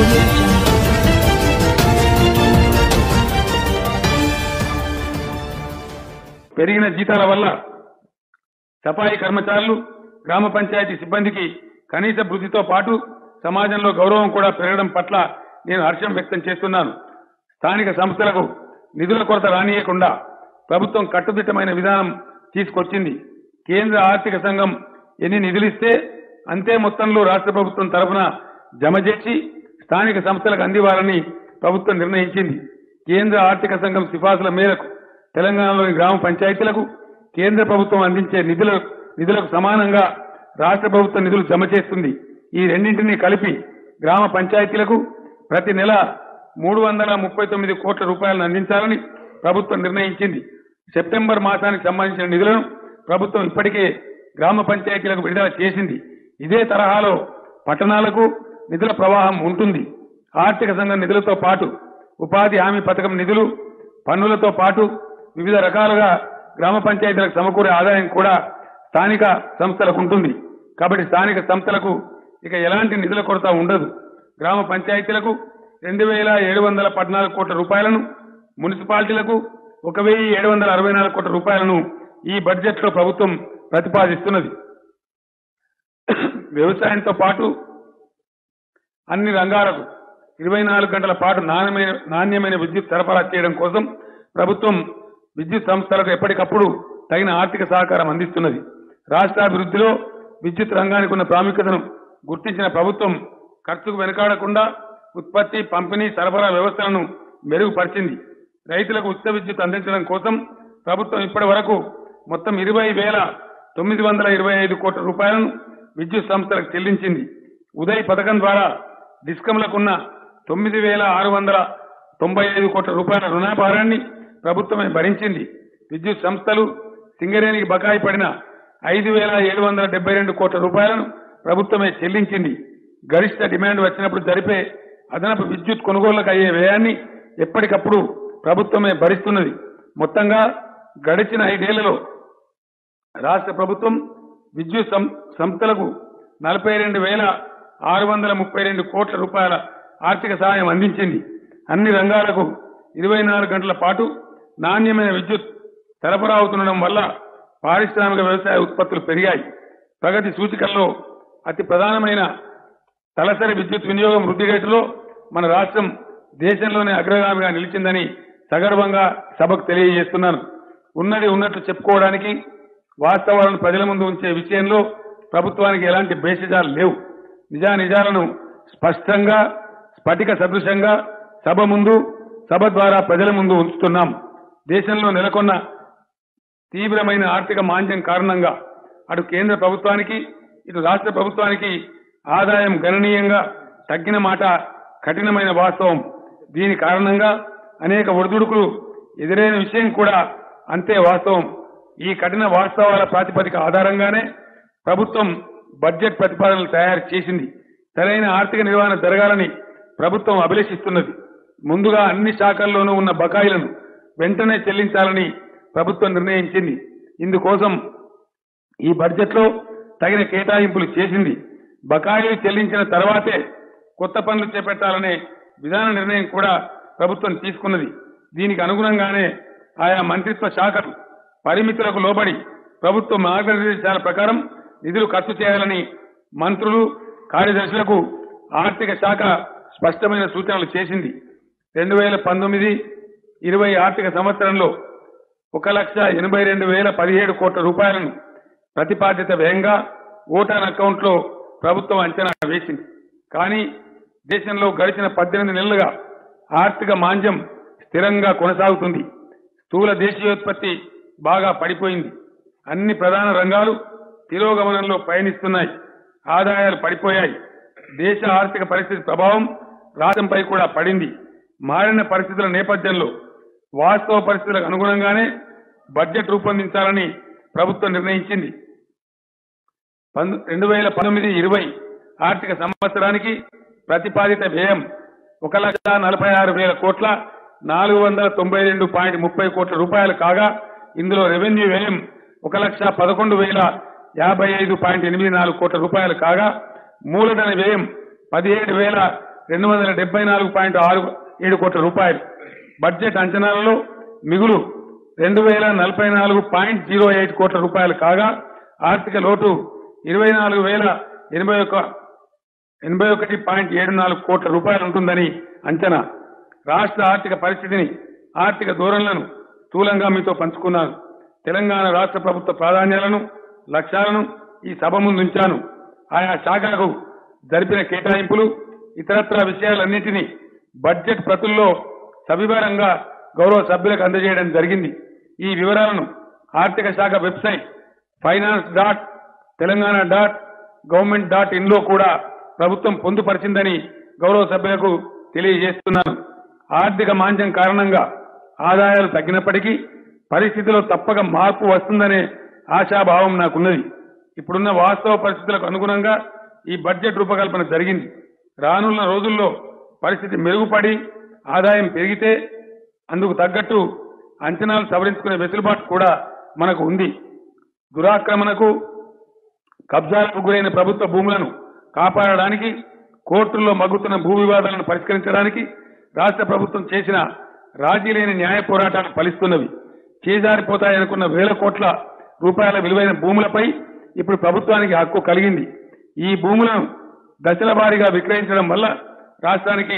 audio jungle. పెరిగిన జీతాల వల్ల సఫాయి కర్మచారులు గ్రామ పంచాయతీ సిబ్బందికి కనీస వృద్ధితో పాటు సమాజంలో గౌరవం కూడా పెరగడం పట్ల నేను హర్షం వ్యక్తం చేస్తున్నాను స్థానిక సంస్థలకు నిధుల కొరత రానియకుండా ప్రభుత్వం కట్టుదిట్టమైన విధానం తీసుకొచ్చింది కేంద్ర ఆర్థిక సంఘం ఎన్ని నిధులిస్తే అంతే మొత్తంలో రాష్ట్ర ప్రభుత్వం తరఫున జమ చేసి స్థానిక సంస్థలకు అందివ్వాలని ప్రభుత్వం నిర్ణయించింది కేంద్ర ఆర్థిక సంఘం సిఫార్సుల మేరకు తెలంగాణలోని గ్రామ పంచాయతీలకు కేంద్ర ప్రభుత్వం అందించే నిధుల నిధులకు సమానంగా రాష్ట్ర ప్రభుత్వం నిధులు జమ చేస్తుంది ఈ రెండింటినీ కలిపి గ్రామ పంచాయతీలకు ప్రతి నెల మూడు వందల ముప్పై తొమ్మిది కోట్ల రూపాయలను అందించాలని ప్రభుత్వం నిర్ణయించింది సెప్టెంబర్ మాసానికి సంబంధించిన నిధులను ప్రభుత్వం ఇప్పటికే గ్రామ పంచాయతీలకు విడుదల చేసింది ఇదే తరహాలో పట్టణాలకు నిధుల ప్రవాహం ఉంటుంది ఆర్థిక సంఘం నిధులతో పాటు ఉపాధి హామీ పథకం నిధులు పన్నులతో పాటు వివిధ రకాలుగా గ్రామ పంచాయతీలకు సమకూరే ఆదాయం కూడా స్థానిక సంస్థలకు ఉంటుంది కాబట్టి స్థానిక సంస్థలకు ఇక ఎలాంటి నిధుల కొరత ఉండదు గ్రామ పంచాయతీలకు రెండు వేల ఏడు వందల పద్నాలుగు కోట్ల రూపాయలను మున్సిపాలిటీలకు ఒక వెయ్యి ఏడు వందల అరవై నాలుగు కోట్ల రూపాయలను ఈ బడ్జెట్ లో ప్రభుత్వం ప్రతిపాదిస్తున్నది వ్యవసాయంతో పాటు అన్ని రంగాలకు ఇరవై నాలుగు గంటల పాటు నాణ్యమైన నాణ్యమైన విద్యుత్ సరఫరా చేయడం కోసం ప్రభుత్వం విద్యుత్ సంస్థలకు ఎప్పటికప్పుడు తగిన ఆర్థిక సహకారం అందిస్తున్నది రాష్ట్రాభివృద్ధిలో విద్యుత్ రంగానికి ఉన్న ప్రాముఖ్యతను గుర్తించిన ప్రభుత్వం ఖర్చుకు వెనకాడకుండా ఉత్పత్తి పంపిణీ సరఫరా వ్యవస్థలను మెరుగుపరిచింది రైతులకు ఉచిత విద్యుత్ అందించడం కోసం ప్రభుత్వం ఇప్పటి వరకు మొత్తం ఇరవై వేల తొమ్మిది వందల ఇరవై ఐదు కోట్ల రూపాయలను విద్యుత్ సంస్థలకు చెల్లించింది ఉదయ్ పథకం ద్వారా డిస్కంలకున్న తొమ్మిది వేల ఆరు వందల తొంభై ఐదు కోట్ల రూపాయల రుణభారాన్ని ప్రభుత్వమే భరించింది విద్యుత్ సంస్థలు సింగరేణికి బకాయి పడిన ఐదు వేల ఏడు వందల డెబ్బై రెండు కోట్ల రూపాయలను ప్రభుత్వమే చెల్లించింది గరిష్ట డిమాండ్ వచ్చినప్పుడు జరిపే అదనపు విద్యుత్ కొనుగోళ్లకు అయ్యే వ్యయాన్ని ఎప్పటికప్పుడు ప్రభుత్వమే భరిస్తున్నది మొత్తంగా గడిచిన ఐదేళ్లలో రాష్ట్ర ప్రభుత్వం విద్యుత్ సం- సంస్థలకు నలభై రెండు వేల ఆరు వందల ముప్పై రెండు కోట్ల రూపాయల ఆర్థిక సహాయం అందించింది అన్ని రంగాలకు ఇరవై నాలుగు గంటల పాటు నాణ్యమైన విద్యుత్ సరఫరా అవుతుండడం వల్ల పారిశ్రామిక వ్యవసాయ ఉత్పత్తులు పెరిగాయి ప్రగతి సూచికల్లో అతి ప్రధానమైన తలసరి విద్యుత్ వినియోగం వృద్ధి రేటులో మన రాష్ట్రం దేశంలోనే అగ్రగామిగా నిలిచిందని సగర్వంగా సభకు తెలియజేస్తున్నాను ఉన్నది ఉన్నట్లు చెప్పుకోవడానికి వాస్తవాలను ప్రజల ముందు ఉంచే విషయంలో ప్రభుత్వానికి ఎలాంటి భేషజాలు లేవు నిజా నిజాలను స్పష్టంగా స్ఫటిక సదృశంగా సభ ముందు సభ ద్వారా ప్రజల ముందు ఉంచుతున్నాం దేశంలో నెలకొన్న తీవ్రమైన ఆర్థిక మాంద్యం కారణంగా అటు కేంద్ర ప్రభుత్వానికి ఇటు రాష్ట్ర ప్రభుత్వానికి ఆదాయం గణనీయంగా తగ్గిన మాట కఠినమైన వాస్తవం దీని కారణంగా అనేక ఒడిదుడుకులు ఎదురైన విషయం కూడా అంతే వాస్తవం ఈ కఠిన వాస్తవాల ప్రాతిపదిక ఆధారంగానే ప్రభుత్వం బడ్జెట్ ప్రతిపాదనలు తయారు చేసింది సరైన ఆర్థిక నిర్వహణ జరగాలని ప్రభుత్వం అభిలషిస్తున్నది ముందుగా అన్ని శాఖల్లోనూ ఉన్న బకాయిలను వెంటనే చెల్లించాలని ప్రభుత్వం నిర్ణయించింది ఇందుకోసం ఈ బడ్జెట్ లో తగిన కేటాయింపులు చేసింది బకాయిలు చెల్లించిన తర్వాతే కొత్త పనులు చేపట్టాలనే విధాన నిర్ణయం కూడా ప్రభుత్వం తీసుకున్నది దీనికి అనుగుణంగానే ఆయా మంత్రిత్వ శాఖలు పరిమితులకు లోబడి ప్రభుత్వ మార్గనిర్దేశాల ప్రకారం నిధులు ఖర్చు చేయాలని మంత్రులు కార్యదర్శులకు ఆర్థిక శాఖ స్పష్టమైన సూచనలు చేసింది రెండు వేల పంతొమ్మిది ఇరవై ఆర్థిక సంవత్సరంలో ఒక లక్ష ఎనభై రెండు వేల పదిహేడు కోట్ల రూపాయలను ప్రతిపాదిత వ్యయంగా ఓటాన్ అకౌంట్ లో ప్రభుత్వం అంచనా వేసింది కానీ దేశంలో గడిచిన పద్దెనిమిది నెలలుగా ఆర్థిక మాంద్యం స్థిరంగా కొనసాగుతుంది స్థూల దేశీయోత్పత్తి బాగా పడిపోయింది అన్ని ప్రధాన రంగాలు తిరోగమనంలో పయనిస్తున్నాయి ఆదాయాలు పడిపోయాయి దేశ ఆర్థిక పరిస్థితి ప్రభావం రాష్ట్రంపై కూడా పడింది మారిన పరిస్థితుల నేపథ్యంలో వాస్తవ పరిస్థితులకు అనుగుణంగానే బడ్జెట్ రూపొందించాలని ప్రభుత్వం నిర్ణయించింది రెండు వేల పంతొమ్మిది ఇరవై ఆర్థిక సంవత్సరానికి ప్రతిపాదిత వ్యయం ఒక లక్ష నలభై ఆరు వేల కోట్ల నాలుగు వందల తొంభై రెండు పాయింట్ ముప్పై కోట్ల రూపాయలు కాగా ఇందులో రెవెన్యూ వ్యయం ఒక లక్ష పదకొండు వేల యాభై ఐదు పాయింట్ ఎనిమిది నాలుగు కోట్ల రూపాయలు కాగా మూలధన వ్యయం పదిహేడు వేల రెండు వందల డెబ్బై నాలుగు పాయింట్ ఆరు ఏడు కోట్ల రూపాయలు బడ్జెట్ అంచనాలలో మిగులు రెండు వేల నలభై నాలుగు పాయింట్ జీరో ఎయిట్ కోట్ల రూపాయలు కాగా ఆర్థిక లోటు ఇరవై నాలుగు వేల ఎనభై ఒక ఎనభై ఒకటి పాయింట్ ఏడు నాలుగు కోట్ల రూపాయలు ఉంటుందని అంచనా రాష్ట్ర ఆర్థిక పరిస్థితిని ఆర్థిక ధోరణులను స్థూలంగా మీతో పంచుకున్నాను తెలంగాణ రాష్ట్ర ప్రభుత్వ ప్రాధాన్యాలను లక్ష్యాలను ఈ సభ ముందు ఉంచాను ఆయా శాఖలకు జరిపిన కేటాయింపులు ఇతరత్ర విషయాలన్నింటినీ బడ్జెట్ ప్రతుల్లో సవివరంగా గౌరవ సభ్యులకు అందజేయడం జరిగింది ఈ వివరాలను ఆర్థిక శాఖ website finance dot Telangana dot government dot in లో కూడా ప్రభుత్వం పొందుపరిచిందని గౌరవ సభ్యులకు తెలియజేస్తున్నాను ఆర్థిక మాంద్యం కారణంగా ఆదాయాలు తగ్గినప్పటికీ పరిస్థితిలో తప్పక మార్పు వస్తుందనే ఆశాభావం నాకున్నది ఇప్పుడున్న వాస్తవ పరిస్థితులకు అనుగుణంగా ఈ బడ్జెట్ రూపకల్పన జరిగింది రానున్న రోజుల్లో పరిస్థితి మెరుగుపడి ఆదాయం పెరిగితే అందుకు తగ్గట్టు అంచనాలు సవరించుకునే వెసులుబాటు కూడా మనకు ఉంది దురాక్రమణకు కబ్జాలకు గురైన ప్రభుత్వ భూములను కాపాడడానికి కోర్టుల్లో మగ్గుతున్న భూ వివాదాలను పరిష్కరించడానికి రాష్ట్ర ప్రభుత్వం చేసిన రాజీ లేని న్యాయ పోరాటాలు ఫలిస్తున్నవి చేజారిపోతాయనుకున్న వేల కోట్ల రూపాయల విలువైన భూములపై ఇప్పుడు ప్రభుత్వానికి హక్కు కలిగింది ఈ భూములను దశల వారీగా విక్రయించడం వల్ల రాష్ట్రానికి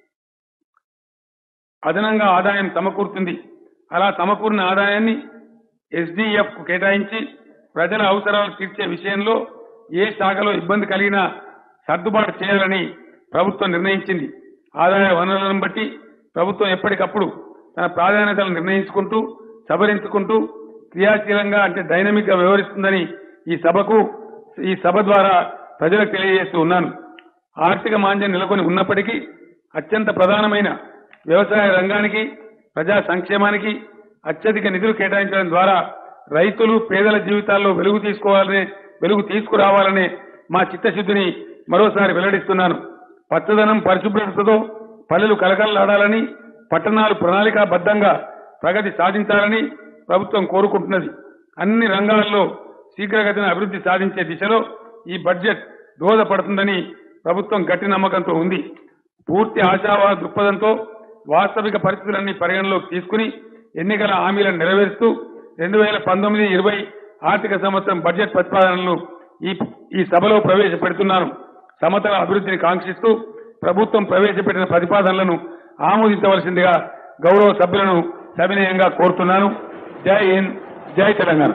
అదనంగా ఆదాయం సమకూరుతుంది అలా సమకూరిన ఆదాయాన్ని ఎస్డీఎఫ్ కు కేటాయించి ప్రజల అవసరాలు తీర్చే విషయంలో ఏ శాఖలో ఇబ్బంది కలిగినా సర్దుబాటు చేయాలని ప్రభుత్వం నిర్ణయించింది ఆదాయ వనరులను బట్టి ప్రభుత్వం ఎప్పటికప్పుడు తన ప్రాధాన్యతలను నిర్ణయించుకుంటూ సవరించుకుంటూ క్రియాశీలంగా అంటే డైనమిక్ గా వ్యవహరిస్తుందని ఈ సభకు ఈ సభ ద్వారా ప్రజలకు తెలియజేస్తూ ఉన్నాను ఆర్థిక మాంద్యం నెలకొని ఉన్నప్పటికీ అత్యంత ప్రధానమైన వ్యవసాయ రంగానికి ప్రజా సంక్షేమానికి అత్యధిక నిధులు కేటాయించడం ద్వారా రైతులు పేదల జీవితాల్లో వెలుగు తీసుకోవాలనే వెలుగు తీసుకురావాలనే మా చిత్తశుద్ధిని మరోసారి వెల్లడిస్తున్నాను పచ్చదనం పరిశుభ్రతతో పల్లెలు కలకలలాడాలని పట్టణాలు ప్రణాళికాబద్ధంగా ప్రగతి సాధించాలని ప్రభుత్వం కోరుకుంటున్నది అన్ని రంగాల్లో శీఘ్రగతిన అభివృద్ధి సాధించే దిశలో ఈ బడ్జెట్ దోహదపడుతుందని ప్రభుత్వం గట్టి నమ్మకంతో ఉంది పూర్తి ఆశావాద దృక్పథంతో వాస్తవిక పరిస్థితులన్నీ పరిగణలోకి తీసుకుని ఎన్నికల హామీలను నెరవేరుస్తూ రెండు వేల పంతొమ్మిది ఇరవై ఆర్థిక సంవత్సరం బడ్జెట్ ప్రతిపాదనలను ఈ ఈ సభలో ప్రవేశపెడుతున్నాను సమతల అభివృద్ధిని కాంక్షిస్తూ ప్రభుత్వం ప్రవేశపెట్టిన ప్రతిపాదనలను ఆమోదించవలసిందిగా గౌరవ సభ్యులను సవినయంగా కోరుతున్నాను జై హింద్ జై తెలంగాణ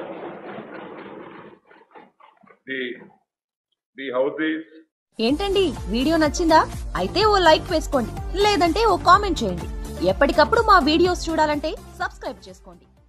the the houses ఏంటండి వీడియో నచ్చిందా అయితే ఓ లైక్ వేసుకోండి లేదంటే ఓ కామెంట్ చేయండి ఎప్పటికప్పుడు మా వీడియోస్ చూడాలంటే సబ్స్క్రైబ్ చేసుకోండి